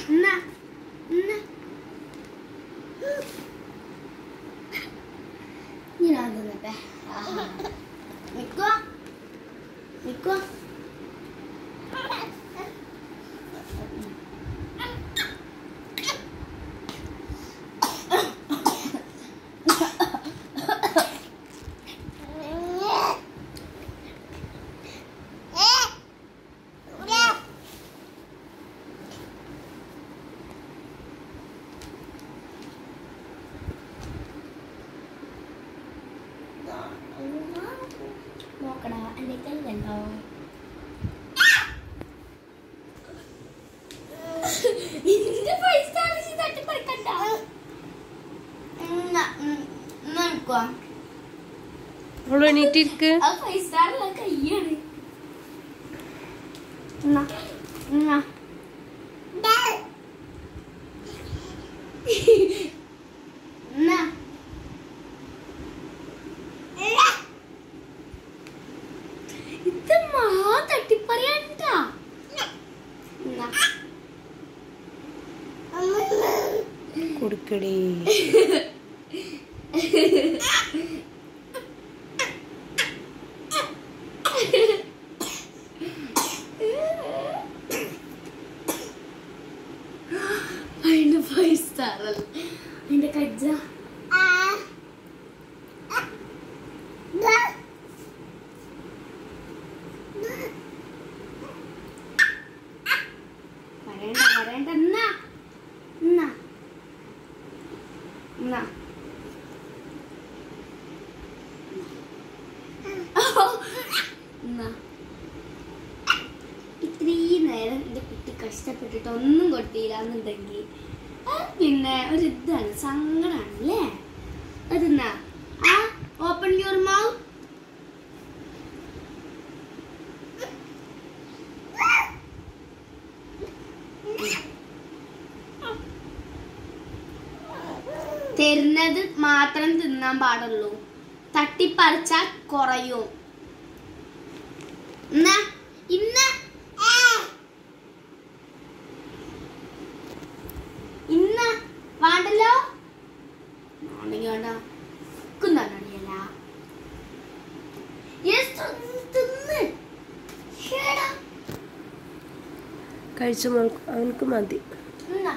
എന്നാ എന്നാ ഞാൻ തിന്നട്ടെ നിക്കോ നിക്കോ നോക്കടാ എൻ്റെ കയ്യിലുണ്ടോ നിന്റെ പൈസ തട്ടിപ്പറിക്കണ്ട നിൽക്കുക അവള് എണീറ്റിരിക്ക് അത് ഫൈവ് സ്റ്റാറുള്ള കയ്യാണ് എന്നാ എന്നാ എന്നാ ഇത് മാ തട്ടിപ്പറിയണ്ട എന്നാ കൊടുക്കടേ അതിന്റെ ഫൈവ് സ്റ്റാർ അല്ല അതിന്റെ കജ്ജ വരേണ്ട വരേണ്ട എന്നാ എന്നാ എന്നാ എന്നാ ഇത്രയും നേരം എൻ്റെ കുട്ടി കഷ്ടപ്പെട്ടിട്ട് ഒന്നും കൊട്ടിയില്ല എന്നുണ്ടെങ്കിൽ പിന്നെ ഒരു ഇതാണ് സങ്കടമാണ് അല്ലേ അതെന്നാ ആ ഓപ്പൺ യുവർ മൗത്ത് തരുന്നത് മാത്രം തിന്നാൻ പാടുള്ളൂ തട്ടിപ്പറിച്ചാൽ കുറയും എന്നാ ഇന്ന് ഇന്ന് വേണ്ടല്ലോ വേണ്ടെങ്കിൽ വേണ്ട കുന്നല്ല തിന്ന് ശ്ശേടാ. കഴിച്ചു മോൾക്ക് അവനക്ക് മതി എന്നാ.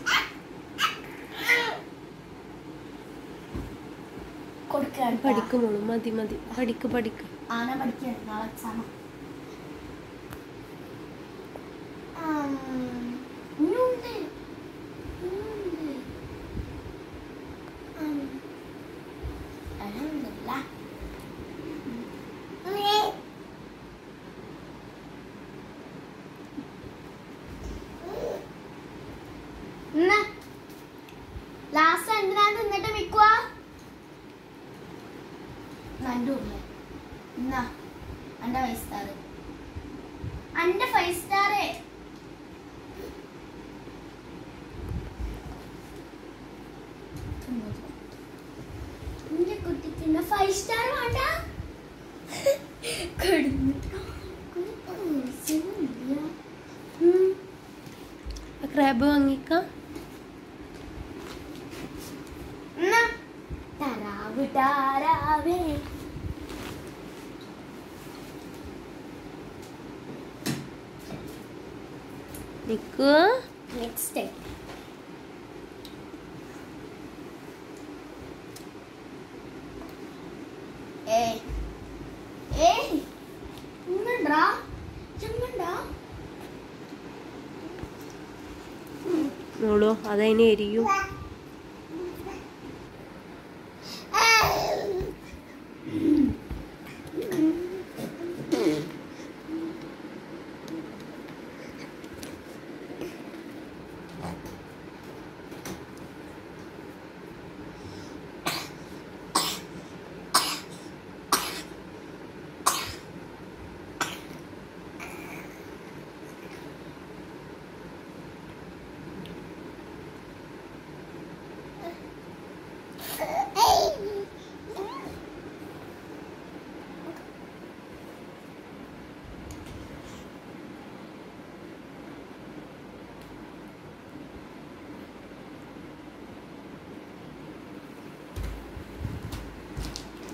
കൊടുക്കാൻ പഠിക്കും മോള് മതി മതി പഠിക്ക് പഠിക്ക് ആന പഠിക്കാൻ നാളെ എക്സാമ ഇനിയുണ്ട് ഇനിയുണ്ട് അലഹമില്ല ലാസ്റ്റ് എന്തിനാ തിന്നിട്ട് മിക്കുക നണ്ടൂല്ലേ എന്നാ അന്റെ ഫൈവ് സ്റ്റാർ അന്റെ ഫൈവ് സ്റ്റാർ എന്റെ കുട്ടിക്ക് ഫൈവ് സ്റ്റാർ വേണ്ട കിടന്നിട്ട് ഒരു പൈസയുമില്ല. ഉം. ക്രാബ് വാങ്ങിക്കാം എന്നാ തരാവ് താരാവേ നിക്ക് നെക്സ്റ്റ് ഏയ് ഏയ് ഇങ്ങണ്ടാ ചെമ്മണ്ടാ മോളോ അതതിന് എരിയും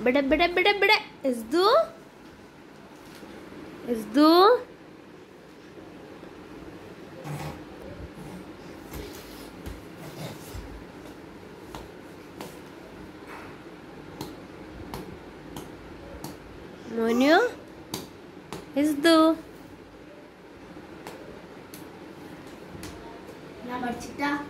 ഇവിടെ ഇവിടെ ഇവിടെ ഇവിടെ ഇസ്ദു ഇസ്ദു മോനു ഇസ്ദു ഞാൻ പഠിച്ചിട്ടാ